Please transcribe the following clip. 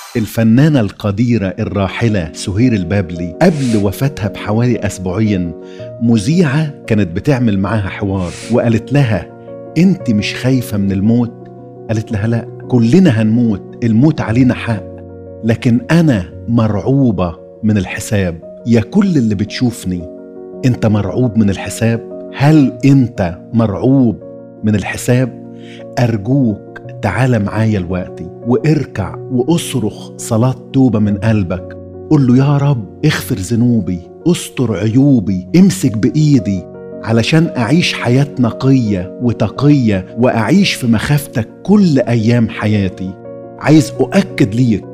الفنانة القديرة الراحلة سهير البابلي قبل وفاتها بحوالي أسبوعين مذيعة كانت بتعمل معاها حوار وقالت لها أنت مش خايفة من الموت؟ قالت لها لا كلنا هنموت الموت علينا حق لكن أنا مرعوبة من الحساب يا كل اللي بتشوفني أنت مرعوب من الحساب؟ هل أنت مرعوب من الحساب؟ أرجوك تعال معايا الوقتي واركع واصرخ صلاة توبة من قلبك قل له يا رب اغفر ذنوبي استر عيوبي امسك بإيدي علشان أعيش حياة نقية وتقية وأعيش في مخافتك كل أيام حياتي عايز أؤكد ليك